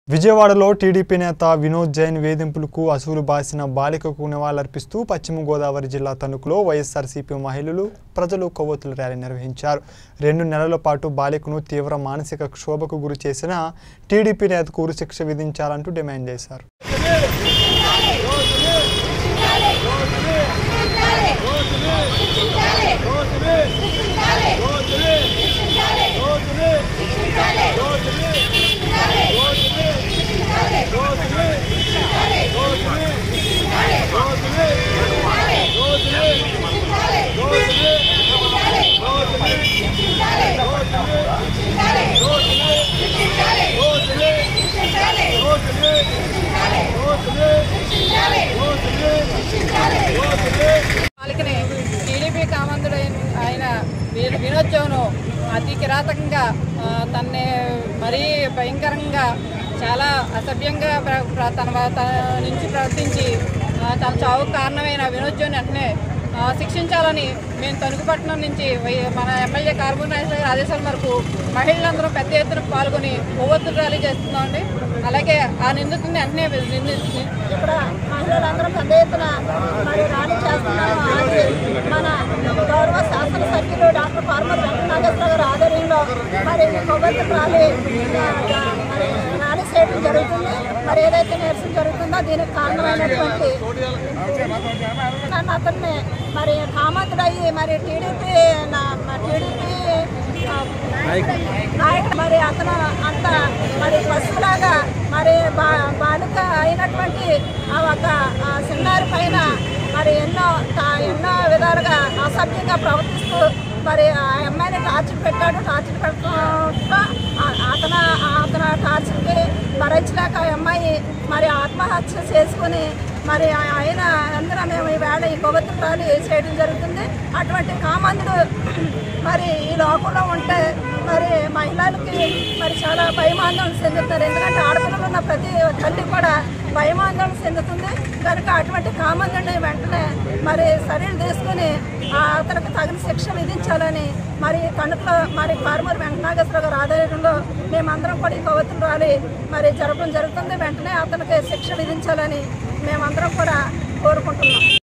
విజయవాడలో టీడీపీ నేత వినోద్ జైన్ వేధింపులకు అసూలు బాసిన బాలికకు నివాళులర్పిస్తూ పశ్చిమ గోదావరి జిల్లా తణుకులో వైఎస్ఆర్సీపీ మహిళలు ప్రజలు కొవ్వొత్తుల ర్యాలీ నిర్వహించారు రెండు నెలల పాటు బాలికను తీవ్ర మానసిక క్షోభకు గురి చేసిన టీడీపీ నేతకు ఉరిశిక్ష విధించాలంటూ డిమాండ్ చేశారు వాళ్ళకి టీడీపీ కామంతుడు ఆయన వీరు వినోద్ చౌను అతి కిరాతకంగా ఆ, తన్ని మరీ భయంకరంగా చాలా అసభ్యంగా ప్ర- ప్ర- తన వ- తన నుంచి ప్రవర్తించి ఆ, తన చావుకు కారణమైన వినోద్ చౌని వెంటనే ఆ, శిక్షించాలని మేము తణుకుపట్నం నుంచి వై- మన ఎమ్మెల్యే కార్బన్ నాయకుల గారి ఆదేశాల మేరకు మహిళలందరూ పెద్ద ఎత్తున పాల్గొని కొవ్వొత్తు ర్యాలీ చేస్తున్నామండి అలాగే ఆ నిందితుడిని వెంటనే నింది- ని- ఇక్కడ మహిళలందరూ పెద్ద ఎత్తున మరి ర్యాలీ చేస్తున్నాము అది మన గౌరవ శాసనసభ్యులు డాక్టర్ ఫార్మర్ వెంకటనాగేశ్వర గారి ఆధ్వర్యంలో మరి కొవ్వొత్తి ర్యాలీ ఆ, ఆ, మరి ర్యాలీ చేయడం జరుగుతుంది మరి ఏదైతే నిరసన జరుగుతుందో దీనికి కారణమైనటువంటి నన్ను అతన్ని మరి కామంతుడయ్యి మరి టీడీపీ టీడీపీ నాయకుడు మరి అతను అంత మరి పశువులాగా మరి బా బాలిక అయినటువంటి ఆ ఒక ఆ చిన్నారి పైన మరి ఎన్నో తా- ఎన్నో విధాలుగా అసభ్యంగా ప్రవర్తిస్తూ మరి ఆ అమ్మాయిని టార్చర్ పెట్టాడు టార్చర్ పెట్టడంతో ఆ- అతను అతను టార్చర్కి భరించలేక ఆ అమ్మాయి మరి ఆత్మహత్య చేసుకుని మరి ఆయన అందరూ మేము ఈవేళ ఈ కొవ్వొత్తి ర్యాలీ చేయడం జరుగుతుంది అటువంటి కామందుడు మరి ఈ లోకంలో ఉంటే మరి మహిళలకి మరి చాలా భయమాందోళన చెందుతారు ఎందుకంటే ఆడపిల్లలు ఉన్న ప్రతి తల్లి కూడా భయమాందోళన చెందుతుంది కనుక అటువంటి కామందుడిని వెంటనే మరి చర్యలు తీసుకుని ఆ అతనికి తగిన శిక్ష విధించాలని మరి కనుకలో మరి పార్మూరు వెంకటనాగేశ్వర గారి ఆధ్వర్యంలో మేమందరం కూడా ఈ కొవ్వొత్తులు ర్యాలీ మరి జరపడం జరుగుతుంది వెంటనే అతనికి శిక్ష విధించాలని మేమందరం కూడా కోరుకుంటున్నాం